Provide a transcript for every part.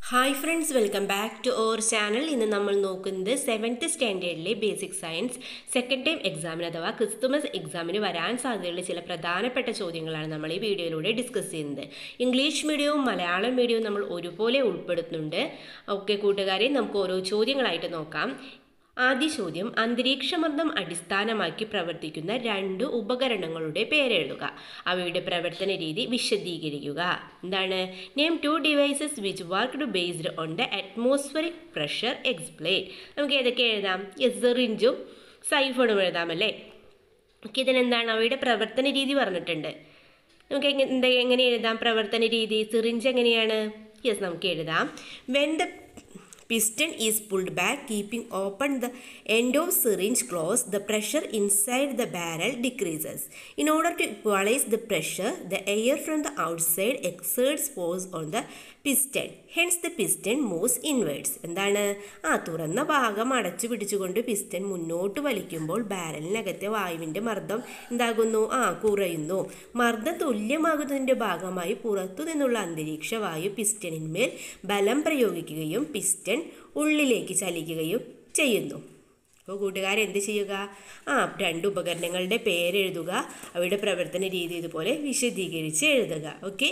Hi friends welcome back to our channel ഇന്ന് നമ്മൾ നോക്കുന്നത് സെവൻത്ത് സ്റ്റാൻഡേർഡിലെ ബേസിക് സയൻസ് സെക്കൻഡ് ടൈം എക്സാമിന് അഥവാ ക്രിസ്തുമസ് എക്സാമിന് വരാൻ സാധ്യതയുള്ള ചില പ്രധാനപ്പെട്ട ചോദ്യങ്ങളാണ് നമ്മൾ ഈ വീഡിയോയിലൂടെ ഡിസ്കസ് ചെയ്യുന്നത് ഇംഗ്ലീഷ് മീഡിയവും മലയാളം മീഡിയവും നമ്മൾ ഒരുപോലെ ഉൾപ്പെടുത്തുന്നുണ്ട് ഓക്കെ കൂട്ടുകാരെ നമുക്ക് ഓരോ ചോദ്യങ്ങളായിട്ട് നോക്കാം ആദ്യ ചോദ്യം അന്തരീക്ഷമർദ്ദം അടിസ്ഥാനമാക്കി പ്രവർത്തിക്കുന്ന രണ്ട് ഉപകരണങ്ങളുടെ പേരെഴുതുക അവയുടെ പ്രവർത്തന രീതി വിശദീകരിക്കുക എന്താണ് name two devices which worked based on the atmospheric pressure explain നമുക്ക് ഏതൊക്കെ എഴുതാം എസറിഞ്ചും സൈഫോണും എഴുതാമല്ലേ ഓക്കെ ഇതിനെന്താണ് അവയുടെ പ്രവർത്തന രീതി പറഞ്ഞിട്ടുണ്ട് നമുക്ക് എങ്ങനെ എന്താ എങ്ങനെ എഴുതാം പ്രവർത്തന രീതി സിറിഞ്ച് എങ്ങനെയാണ് യെസ് നമുക്ക് എഴുതാം when the piston is pulled back keeping open the end of syringe closed the pressure inside the barrel decreases in order to equalize the pressure the air from the outside exerts force on the piston hence the piston moves inwards എന്താണ് ആ തുറന്ന ഭാഗം അടച്ചു പിടിച്ചുകൊണ്ട് piston മുന്നോട്ട് വലിക്കുമ്പോൾ ബാരലിനകത്തെ വായുവിൻ്റെ മർദ്ദം എന്താകുന്നു ആ കുറയുന്നു മർദ്ദം തുല്യമാകുന്നതിൻ്റെ ഭാഗമായി പുറത്തു നിന്നുള്ള അന്തരീക്ഷ വായു പിസ്റ്റണിന്മേൽ ബലം പ്രയോഗിക്കുകയും പിസ്റ്റൺ ഉള്ളിലേക്ക് ചലിക്കുകയും ചെയ്യുന്നു അപ്പോൾ കൂട്ടുകാർ എന്ത് ചെയ്യുക ആ രണ്ട് ഉപകരണങ്ങളുടെ പേരെഴുതുക അവയുടെ പ്രവർത്തന രീതി ഇതുപോലെ വിശദീകരിച്ച് എഴുതുക ഓക്കെ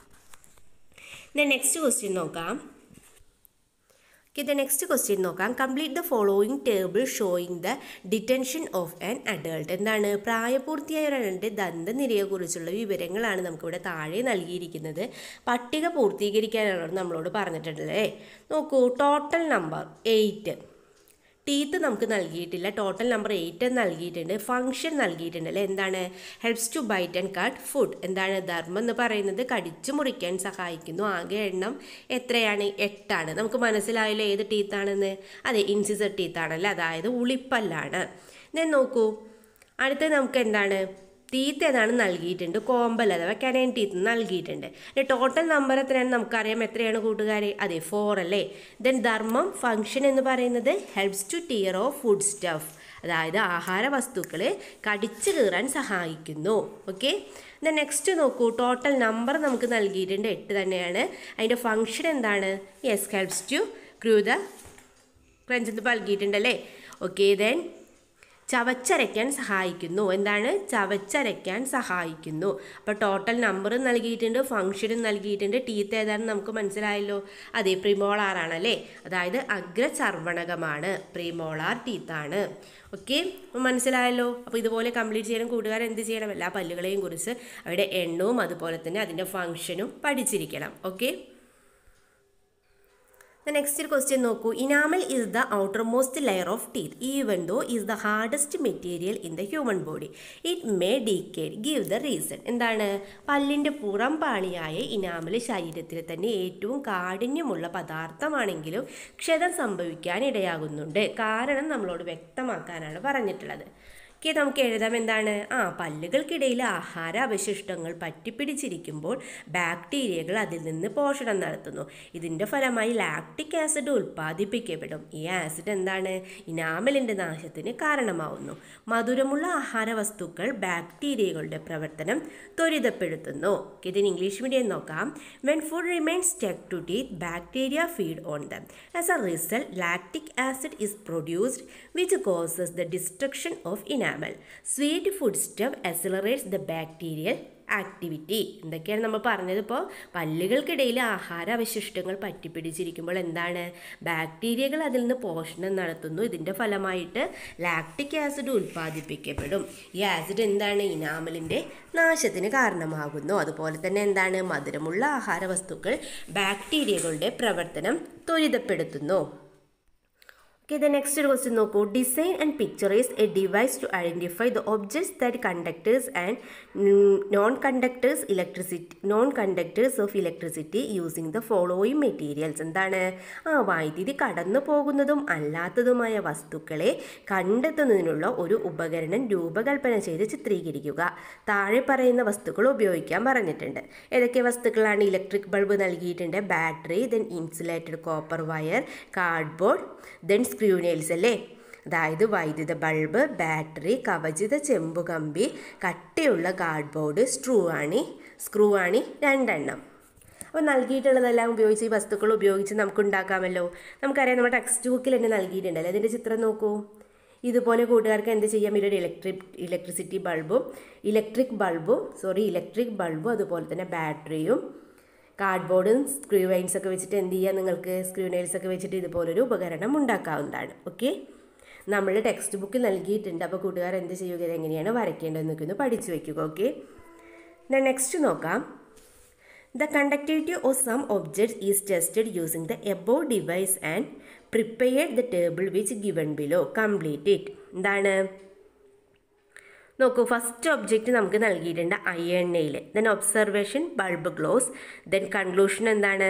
നെക്സ്റ്റ് ക്വസ്റ്റ്യൻ നോക്കാം ഓക്കെ ദ നെക്സ്റ്റ് ക്വസ്റ്റ്യൻ നോക്കാം complete the following table showing the dentition of an adult എന്താണ് പ്രായപൂർത്തിയായ ഒരാളുടെ ദന്തനിരയെക്കുറിച്ചുള്ള വിവരങ്ങളാണ് നമുക്കിവിടെ താഴെ നൽകിയിരിക്കുന്നത് പട്ടിക പൂർത്തീകരിക്കാനാണ് നമ്മളോട് പറഞ്ഞിട്ടുണ്ടല്ലേ നോക്കൂ ടോട്ടൽ നമ്പർ എയ്റ്റ് ടീത്ത് നമുക്ക് നൽകിയിട്ടില്ല ടോട്ടൽ നമ്പർ എയ്റ്റ് നൽകിയിട്ടുണ്ട് ഫംഗ്ഷൻ നൽകിയിട്ടുണ്ട് അല്ലേ എന്താണ് helps to bite and cut food എന്താണ് ധർമ്മം എന്ന് പറയുന്നത് കടിച്ചു മുറിക്കാൻ സഹായിക്കുന്നു ആകെ എണ്ണം എത്രയാണ് എട്ടാണ് നമുക്ക് മനസ്സിലായല്ലോ ഏത് ടീത്താണെന്ന് അതെ ഇൻസിസർ ടീത്താണല്ലേ അതായത് ഉളിപ്പല്ലാണ് ഞാൻ നോക്കൂ അടുത്ത നമുക്ക് എന്താണ് ടീത്ത് ഏതാണ് നൽകിയിട്ടുണ്ട് കോമ്പൽ അഥവാ കനൈൻ ടീത്ത് നൽകിയിട്ടുണ്ട് ടോട്ടൽ നമ്പർ എത്രയാണ് നമുക്കറിയാം എത്രയാണ് കൂട്ടുകാരെ അതെ ഫോർ അല്ലേ ദെൻ ധർമ്മം ഫംഗ്ഷൻ എന്ന് പറയുന്നത് helps to tear of food stuff അതായത് ആഹാര വസ്തുക്കൾ കടിച്ചു കീറാൻ സഹായിക്കുന്നു ഓക്കെ ദെൻ നെക്സ്റ്റ് നോക്കൂ ടോട്ടൽ നമ്പർ നമുക്ക് നൽകിയിട്ടുണ്ട് എട്ട് തന്നെയാണ് അതിൻ്റെ ഫംഗ്ഷൻ എന്താണ് yes helps to crush the ക്രഞ്ചത്ത് നൽകിയിട്ടുണ്ടല്ലേ ഓക്കെ ദെൻ ചവച്ചരയ്ക്കാൻ സഹായിക്കുന്നു എന്താണ് ചവച്ചരയ്ക്കാൻ സഹായിക്കുന്നു അപ്പോൾ ടോട്ടൽ നമ്പർ നൽകിയിട്ടുണ്ട് ഫംഗ്ഷനും നൽകിയിട്ടുണ്ട് ടീത്ത് ഏതാണെന്ന് നമുക്ക് മനസ്സിലായല്ലോ അതെ പ്രിമോളാർ ആണല്ലേ അതായത് അഗ്രചർവണകമാണ് പ്രിമോളാർ ടീത്താണ് ഓക്കെ മനസ്സിലായല്ലോ അപ്പോൾ ഇതുപോലെ കംപ്ലീറ്റ് ചെയ്യണം കൂട്ടുകാർ എന്ത് ചെയ്യണം എല്ലാ പല്ലുകളെയും കുറിച്ച് അവയുടെ എണ്ണവും അതുപോലെ തന്നെ അതിൻ്റെ ഫംഗ്ഷനും പഠിച്ചിരിക്കണം ഓക്കെ ദ നെക്സ്റ്റ് ക്വസ്റ്റ്യൻ നോക്കൂ enamel is the outermost layer of teeth even though is the hardest material in the human body it may decayed give the reason എന്താണ് പല്ലിൻ്റെ പുറം പാളിയായ ഇനാമൽ ശരീരത്തിൽ തന്നെ ഏറ്റവും കാഠിന്യമുള്ള പദാർത്ഥമാണെങ്കിലും ക്ഷതം സംഭവിക്കാൻ ഇടയാകുന്നുണ്ട് കാരണം നമ്മളോട് വ്യക്തമാക്കാനാണ് പറഞ്ഞിട്ടുള്ളത് ഓക്കെ നമുക്ക് എഴുതാം എന്താണ് ആ പല്ലുകൾക്കിടയിൽ ആഹാര അവശിഷ്ടങ്ങൾ പറ്റിപ്പിടിച്ചിരിക്കുമ്പോൾ ബാക്ടീരിയകൾ അതിൽ നിന്ന് പോഷണം നടത്തുന്നു ഇതിൻ്റെ ഫലമായി ലാക്ടിക് ആസിഡ് ഉൽപ്പാദിപ്പിക്കപ്പെടും ഈ ആസിഡ് എന്താണ് ഇനാമലിൻ്റെ നാശത്തിന് കാരണമാവുന്നു മധുരമുള്ള ആഹാര വസ്തുക്കൾ ബാക്ടീരിയകളുടെ പ്രവർത്തനം ത്വരിതപ്പെടുത്തുന്നു ഇതിന് ഇംഗ്ലീഷ് മീഡിയം നോക്കാം when food remains stick to teeth bacteria feed on them as a result lactic acid is produced which causes the destruction of enamel enamel. Sweet food stuff accelerates the bacterial activity എന്തൊക്കെയാണ് നമ്മൾ പറഞ്ഞത് ഇപ്പോൾ പല്ലുകൾക്കിടയിൽ ആഹാര അവശിഷ്ടങ്ങൾ പറ്റിപ്പിടിച്ചിരിക്കുമ്പോൾ എന്താണ് ബാക്ടീരിയകൾ അതിൽ നിന്ന് പോഷണം നടത്തുന്നു ഇതിൻ്റെ ഫലമായിട്ട് ലാക്ടിക് ആസിഡ് ഉൽപ്പാദിപ്പിക്കപ്പെടും ഈ ആസിഡ് എന്താണ് ഇനാമലിൻ്റെ നാശത്തിന് കാരണമാകുന്നു അതുപോലെ തന്നെ എന്താണ് മധുരമുള്ള ആഹാര വസ്തുക്കൾ ബാക്ടീരിയകളുടെ പ്രവർത്തനം ത്വരിതപ്പെടുത്തുന്നു Okay, the next question നോക്കൂ design and picturise a device to identify the objects that conductors and non conductors electricity non conductors of electricity using the following materials എന്താണ് ആ വൈദ്യുതി കടന്നു പോകുന്നതും അല്ലാത്തതുമായ വസ്തുക്കളെ കണ്ടെത്തുന്നതിനുള്ള ഒരു ഉപകരണം രൂപകൽപ്പന ചെയ്ത് ചിത്രീകരിക്കുക താഴെ പറയുന്ന വസ്തുക്കൾ ഉപയോഗിക്കാൻ പറഞ്ഞിട്ടുണ്ട് ഏതൊക്കെ വസ്തുക്കളാണ് ഇലക്ട്രിക് ബൾബ് നൽകിയിട്ടുണ്ട് battery then insulated copper wire cardboard then screw nails അല്ലേ അതായത് വൈദ്യുത ബൾബ് ബാറ്ററി കവചിത ചെമ്പു കമ്പി കട്ടിയുള്ള കാർഡ്ബോർഡ് സ്ട്രൂ ആണി സ്ക്രൂ ആണി രണ്ടെണ്ണം അപ്പോൾ നൽകിയിട്ടുള്ളതെല്ലാം ഉപയോഗിച്ച് ഈ വസ്തുക്കൾ ഉപയോഗിച്ച് നമുക്ക് ഉണ്ടാക്കാമല്ലോ നമുക്കറിയാം നമ്മുടെ ടെക്സ്റ്റ് ബുക്കിൽ തന്നെ നൽകിയിട്ടുണ്ടല്ലോ അതിൻ്റെ ചിത്രം നോക്കൂ ഇതുപോലെ കൂട്ടുകാർക്ക് എന്ത് ചെയ്യാം ഇതൊരു ഇലക്ട്രിക് ഇലക്ട്രിസിറ്റി ബൾബും ഇലക്ട്രിക് ബൾബും സോറി ഇലക്ട്രിക് ബൾബും അതുപോലെ തന്നെ ബാറ്ററിയും കാർഡ്ബോർഡും സ്ക്രൂ വൈൻസ് ഒക്കെ വെച്ചിട്ട് എന്ത് ചെയ്യാം നിങ്ങൾക്ക് സ്ക്രൂ നെയിൽസ് ഒക്കെ വെച്ചിട്ട് ഇതുപോലൊരു ഉപകരണം ഉണ്ടാക്കാവുന്നതാണ് ഓക്കെ നമ്മൾ ടെക്സ്റ്റ് ബുക്കിൽ നൽകിയിട്ടുണ്ട് അപ്പോൾ കൂട്ടുകാർ എന്ത് ചെയ്യുക ഇത് എങ്ങനെയാണ് വരയ്ക്കേണ്ടതെന്നൊക്കെ ഒന്ന് പഠിച്ചു വയ്ക്കുക ഓക്കെ നെക്സ്റ്റ് നോക്കാം the conductivity of some objects is tested using the above device and prepared the table which given below complete it എന്താണ് നോക്കൂ ഫസ്റ്റ് ഒബ്ജക്റ്റ് നമുക്ക് നൽകിയിട്ടുണ്ട് അയണ്ണയിൽ then observation bulb glows then conclusion എന്താണ്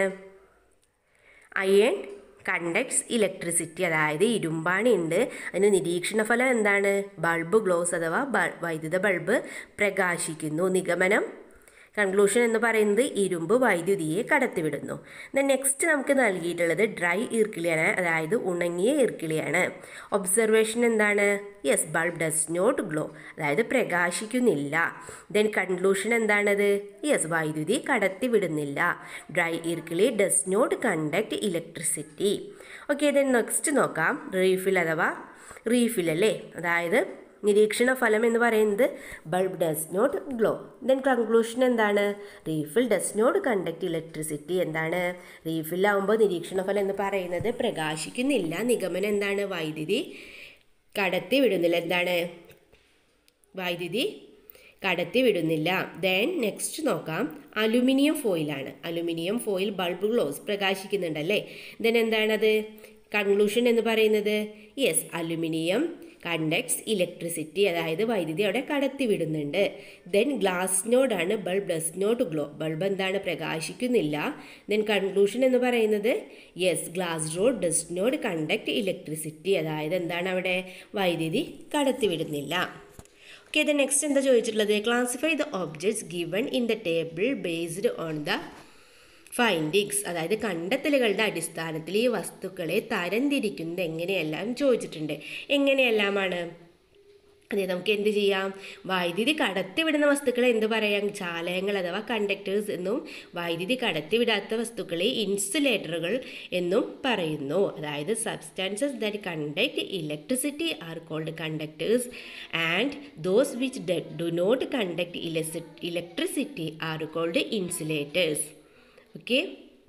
അയൺ കണ്ടക്ട്സ് ഇലക്ട്രിസിറ്റി അതായത് ഇരുമ്പാണി ഉണ്ട് അതിന് നിരീക്ഷണ ഫലം എന്താണ് ബൾബ് ഗ്ലോസ് അഥവാ വൈദ്യുത ബൾബ് പ്രകാശിക്കുന്നു നിഗമനം കൺക്ലൂഷൻ എന്ന് പറയുന്നത് ഇരുമ്പ് വൈദ്യുതിയെ കടത്തിവിടുന്നു ദെൻ നെക്സ്റ്റ് നമുക്ക് നൽകിയിട്ടുള്ളത് ഡ്രൈ ഈർക്കിളിയാണ് അതായത് ഉണങ്ങിയ ഈർക്കിളിയാണ് ഒബ്സർവേഷൻ എന്താണ് yes bulb does not glow അതായത് പ്രകാശിക്കുന്നില്ല ദെൻ കൺക്ലൂഷൻ എന്താണത് യെസ് വൈദ്യുതി കടത്തിവിടുന്നില്ല ഡ്രൈ ഈർക്കിളി does not conduct electricity okay then next നോക്കാം റീഫിൽ അഥവാ റീഫിൽ അല്ലേ അതായത് നിരീക്ഷണ ഫലം എന്ന് പറയുന്നത് bulb does not glow then conclusion എന്താണ് refill does not conduct electricity എന്താണ് റീഫിലാവുമ്പോൾ നിരീക്ഷണ ഫലം എന്ന് പറയുന്നത് പ്രകാശിക്കുന്നില്ല നിഗമനം എന്താണ് വൈദ്യുതി കടത്തി വിടുന്നില്ല എന്താണ് വൈദ്യുതി കടത്തി വിടുന്നില്ല ദെൻ നെക്സ്റ്റ് നോക്കാം അലുമിനിയം ഫോയിലാണ് അലുമിനിയം ഫോയിൽ ബൾബ് ഗ്ലോസ് പ്രകാശിക്കുന്നുണ്ടല്ലേ ദെൻ എന്താണത് കൺക്ലൂഷൻ എന്ന് പറയുന്നത് യെസ് അലുമിനിയം കണ്ടക്ട്സ് ഇലക്ട്രിസിറ്റി അതായത് വൈദ്യുതി അവിടെ കടത്തി വിടുന്നുണ്ട് ദെൻ ഗ്ലാസ് നോഡാണ് bulb does not glow bulb എന്താണ് പ്രകാശിക്കുന്നില്ല ദെൻ കൺക്ലൂഷൻ എന്ന് പറയുന്നത് yes glass rod does not conduct electricity അതായത് എന്താണ് അവിടെ വൈദ്യുതി കടത്തി വിടുന്നില്ല ഓക്കെ ദ നെക്സ്റ്റ് എന്താ ചോദിച്ചിട്ടുള്ളത് classify the objects given in the table based on the findings അതായത് കണ്ടെത്തലുകളുടെ അടിസ്ഥാനത്തിൽ ഈ വസ്തുക്കളെ തരംതിരിക്കുന്നത് എങ്ങനെയെല്ലാം ചോദിച്ചിട്ടുണ്ട് എങ്ങനെയെല്ലാമാണ് അതെ നമുക്ക് എന്ത് ചെയ്യാം വൈദ്യുതി കടത്തിവിടുന്ന വസ്തുക്കളെ എന്ത് പറയാം ചാലകങ്ങൾ അഥവാ കണ്ടക്ടേഴ്സ് എന്നും വൈദ്യുതി കടത്തിവിടാത്ത വസ്തുക്കളെ ഇൻസുലേറ്ററുകൾ എന്നും പറയുന്നു അതായത് substances that conduct electricity are called conductors and those which do not conduct electricity are called insulators okay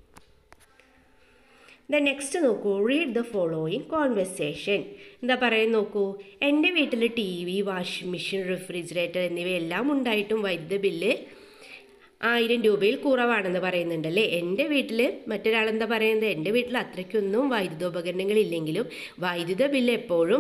the next നോക്കൂ റീഡ് ദ ഫോളോയിങ് കോൺവെർസേഷൻ എന്താ പറയുക നോക്കൂ എൻ്റെ വീട്ടിൽ T V washing machine refrigerator എന്നിവയെല്ലാം ഉണ്ടായിട്ടും വൈദ്യുത ബില്ല് ആയിരം രൂപയിൽ കുറവാണെന്ന് പറയുന്നുണ്ടല്ലേ എൻ്റെ വീട്ടിൽ മറ്റൊരാളെന്താ പറയുന്നത് എൻ്റെ വീട്ടിൽ അത്രയ്ക്കൊന്നും വൈദ്യുതോപകരണങ്ങളില്ലെങ്കിലും വൈദ്യുത ബില്ല് എപ്പോഴും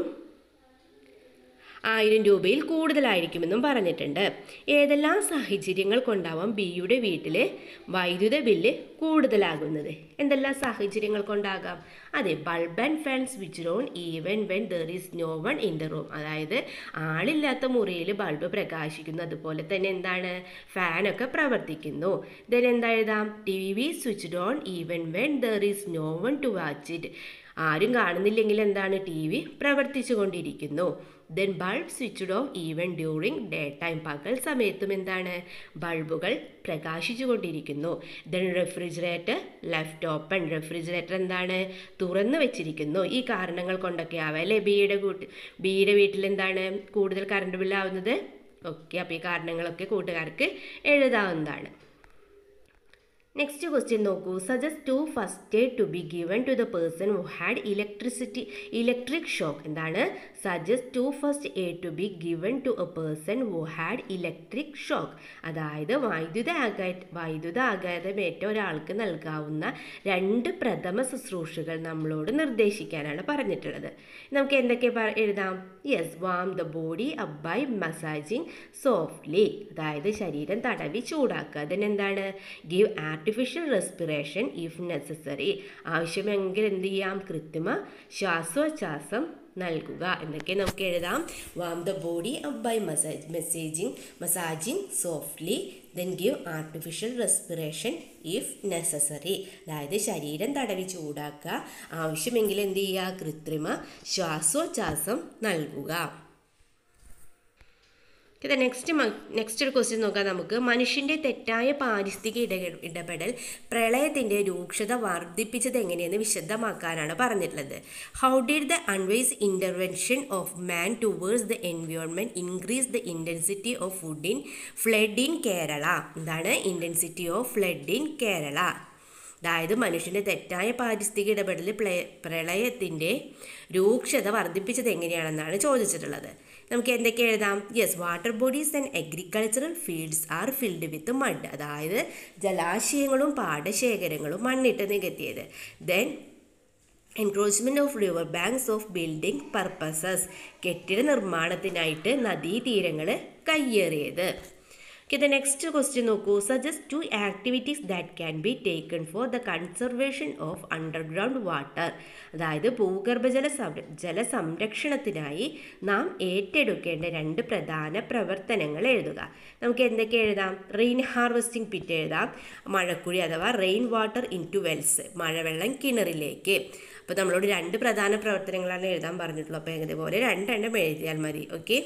ആയിരം രൂപയിൽ കൂടുതലായിരിക്കുമെന്നും പറഞ്ഞിട്ടുണ്ട് ഏതെല്ലാം സാഹചര്യങ്ങൾ കൊണ്ടാവാം ബിയുടെ വീട്ടിൽ വൈദ്യുത ബില്ല് കൂടുതലാകുന്നത് എന്തെല്ലാം സാഹചര്യങ്ങൾ കൊണ്ടാകാം അതെ bulb and fan switch on even when there is no one in the room അതായത് ആളില്ലാത്ത മുറിയിൽ ബൾബ് പ്രകാശിക്കുന്നു അതുപോലെ തന്നെ എന്താണ് ഫാനൊക്കെ പ്രവർത്തിക്കുന്നു ദെൻ എന്താ എഴുതാം T V switch on even when there is no one to watch it ആരും കാണുന്നില്ലെങ്കിൽ എന്താണ് ടി വി പ്രവർത്തിച്ചു കൊണ്ടിരിക്കുന്നു then bulb switched off even during day time പകൽ സമയത്തും എന്താണ് ബൾബുകൾ പ്രകാശിച്ചു കൊണ്ടിരിക്കുന്നു then refrigerator left open refrigerator എന്താണ് തുറന്നു വെച്ചിരിക്കുന്നു ഈ കാരണങ്ങൾ കൊണ്ടൊക്കെ ആവാം അല്ലേ ബിയുടെ കൂട്ട് ബിയുടെ വീട്ടിൽ എന്താണ് കൂടുതൽ കറണ്ട് ബില്ലാവുന്നത് ഓക്കെ അപ്പോൾ ഈ കാരണങ്ങളൊക്കെ കൂട്ടുകാർക്ക് എഴുതാവുന്നതാണ് നെക്സ്റ്റ് ക്വസ്റ്റ്യൻ നോക്കൂ suggest two first aid to be given to the person who had electricity electric shock എന്താണ് suggest two first aid to be given to a person who had electric shock അതായത് വൈദ്യുത ആഘാത വൈദ്യുത ആഘാതമേറ്റ ഒരാൾക്ക് നൽകാവുന്ന രണ്ട് പ്രഥമ ശുശ്രൂഷകൾ നമ്മളോട് നിർദ്ദേശിക്കാനാണ് പറഞ്ഞിട്ടുള്ളത് നമുക്ക് എന്തൊക്കെ പ- എഴുതാം yes warm the body up by massaging softly അതായത് ശരീരം തടവി ചൂടാക്കുക അതിനെന്താണ് give artificial respiration if necessary ആവശ്യമെങ്കിൽ എന്ത് ചെയ്യാം കൃത്രിമ ശ്വാസോച്ഛ്വാസം നൽകുക എന്നൊക്കെ നമുക്ക് എഴുതാം warm the body up by massage messaging massaging softly then give artificial respiration if necessary അതായത് ശരീരം തടവി ചൂടാക്കുക ആവശ്യമെങ്കിൽ എന്ത് ചെയ്യുക കൃത്രിമ ശ്വാസോച്ഛ്വാസം നൽകുക ഇത് നെക്സ്റ്റ് നെക്സ്റ്റ് ഒരു ക്വസ്റ്റ്യൻ നോക്കാം നമുക്ക് മനുഷ്യൻ്റെ തെറ്റായ പാരിസ്ഥിതിക ഇട ഇടപെടൽ പ്രളയത്തിൻ്റെ രൂക്ഷത വർദ്ധിപ്പിച്ചത് എങ്ങനെയെന്ന് വിശദമാക്കാനാണ് പറഞ്ഞിട്ടുള്ളത് how did the unwise intervention of man towards the environment increase the intensity of food in flood in Kerala എന്താണ് intensity of flood in Kerala അതായത് മനുഷ്യൻ്റെ തെറ്റായ പാരിസ്ഥിതിക ഇടപെടൽ പ്രളയത്തിൻ്റെ രൂക്ഷത വർദ്ധിപ്പിച്ചത് എങ്ങനെയാണെന്നാണ് ചോദിച്ചിട്ടുള്ളത് നമുക്ക് എന്തൊക്കെ എഴുതാം yes water bodies and agricultural fields are filled with mud അതായത് ജലാശയങ്ങളും പാടശേഖരങ്ങളും മണ്ണിട്ട് നികത്തിയത് then encroachment of river banks of building purposes കെട്ടിട നിർമ്മാണത്തിനായിട്ട് നദീതീരങ്ങൾ കയ്യേറിയത് ഓക്കെ ദ നെക്സ്റ്റ് ക്വസ്റ്റ്യൻ നോക്കൂ suggest two activities that can be taken for the conservation of underground water അതായത് ഭൂഗർഭജല സംര ജലസംരക്ഷണത്തിനായി നാം ഏറ്റെടുക്കേണ്ട രണ്ട് പ്രധാന പ്രവർത്തനങ്ങൾ എഴുതുക നമുക്ക് എന്തൊക്കെ എഴുതാം റെയിൻ ഹാർവെസ്റ്റിംഗ് പിറ്റ് എഴുതാം മഴക്കുഴി അഥവാ rain water into wells മഴവെള്ളം കിണറിലേക്ക് അപ്പോൾ നമ്മളോട് രണ്ട് പ്രധാന പ്രവർത്തനങ്ങളാണ് എഴുതാൻ പറഞ്ഞിട്ടുള്ളത് അപ്പോൾ ഇതുപോലെ രണ്ടെണ്ണം എഴുതിയാൽ മതി ഓക്കെ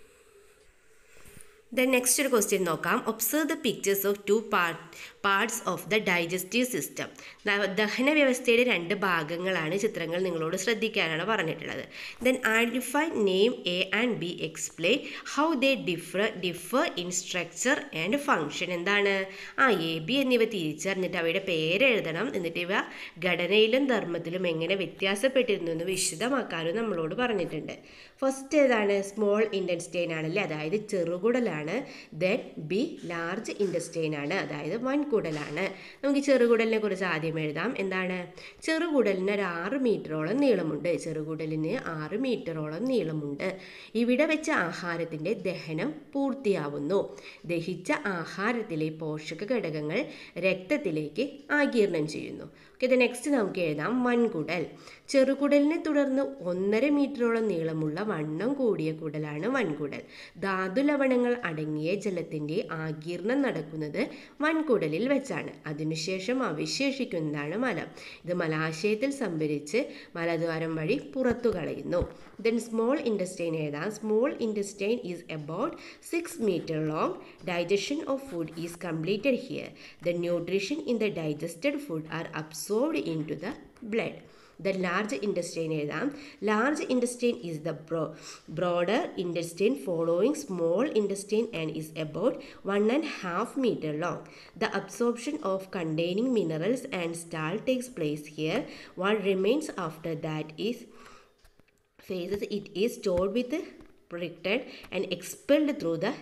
ദെൻ നെക്സ്റ്റ് ഒരു ക്വസ്റ്റ്യൻ നോക്കാം observe the pictures of two part parts of the digestive system ദഹന വ്യവസ്ഥയുടെ രണ്ട് ഭാഗങ്ങളാണ് ചിത്രങ്ങൾ നിങ്ങളോട് ശ്രദ്ധിക്കാനാണ് പറഞ്ഞിട്ടുള്ളത് then identify name A and B explain how they differ differ in structure and function എന്താണ് ആ എ ബി എന്നിവ തിരിച്ചറിഞ്ഞിട്ട് അവയുടെ പേര് എഴുതണം എന്നിട്ട് ഇവ ഘടനയിലും ധർമ്മത്തിലും എങ്ങനെ വ്യത്യാസപ്പെട്ടിരുന്നു എന്ന് വിശദമാക്കാനും നമ്മളോട് പറഞ്ഞിട്ടുണ്ട് ഫസ്റ്റ് ഏതാണ് സ്മോൾ ഇൻഡൻസ്റ്റൈൻ ആണല്ലേ അതായത് ചെറുകുടലാണ് ദെൻ ബി ലാർജ് ഇൻഡസ്റ്റൈൻ ആണ് അതായത് വൻകുടലാണ് നമുക്ക് ചെറുകുടലിനെ കുറിച്ച് ആദ്യം എഴുതാം എന്താണ് ചെറുകുടലിന് ഒരു ആറ് മീറ്ററോളം നീളമുണ്ട് ചെറുകുടലിന് ആറ് മീറ്ററോളം നീളമുണ്ട് ഇവിടെ വെച്ച ആഹാരത്തിൻ്റെ ദഹനം പൂർത്തിയാവുന്നു ദഹിച്ച ആഹാരത്തിലെ പോഷക ഘടകങ്ങൾ രക്തത്തിലേക്ക് ആഗീരണം ചെയ്യുന്നു ഓക്കെ ഇത് നെക്സ്റ്റ് നമുക്ക് എഴുതാം വൻകുടൽ ചെറുകുടലിനെ തുടർന്ന് ഒന്നര മീറ്ററോളം നീളമുള്ള വണ്ണം കൂടിയ കുടലാണ് വൻകുടൽ ധാതു ലവണങ്ങൾ അടങ്ങിയ ജലത്തിൻ്റെ ആഗീർണം നടക്കുന്നത് വൻകുടലിൽ വെച്ചാണ് അതിനുശേഷം അവശേഷിക്കുന്നതാണ് മലം ഇത് മലാശയത്തിൽ സംഭരിച്ച് മലദ്വാരം വഴി പുറത്തു കളയുന്നു ദെൻ സ്മോൾ ഇൻഡസ്റ്റൈൻ എഴുതാം small intestine is about six metre long digestion of food is completed here the nutrition in the digested food are absorbed into the blood the large intestine എഴുതാം large intestine is the bro broader intestine following small intestine and is about one and half metre long the absorption of containing minerals and stall takes place here one remains after that is phases it is stored with protected and expelled through the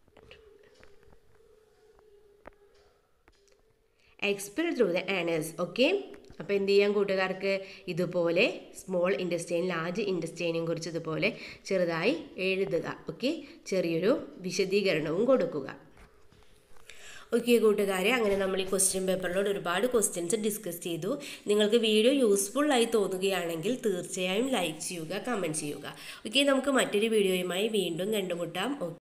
expelled through the anus okay അപ്പോൾ എന്ത് ചെയ്യാം കൂട്ടുകാർക്ക് ഇതുപോലെ small intestine large ഇൻഡസ്റ്റൈനും കുറിച്ച് ഇതുപോലെ ചെറുതായി എഴുതുക okay ചെറിയൊരു വിശദീകരണവും കൊടുക്കുക ഓക്കെ കൂട്ടുകാരെ അങ്ങനെ നമ്മൾ ഈ ക്വസ്റ്റ്യൻ പേപ്പറിലോട് ഒരുപാട് ക്വസ്റ്റ്യൻസ് ഡിസ്കസ് ചെയ്തു നിങ്ങൾക്ക് വീഡിയോ യൂസ്ഫുൾ ആയി തോന്നുകയാണെങ്കിൽ തീർച്ചയായും ലൈക്ക് ചെയ്യുക കമൻറ്റ് ചെയ്യുക ഓക്കെ നമുക്ക് മറ്റൊരു വീഡിയോയുമായി വീണ്ടും കണ്ടുമുട്ടാം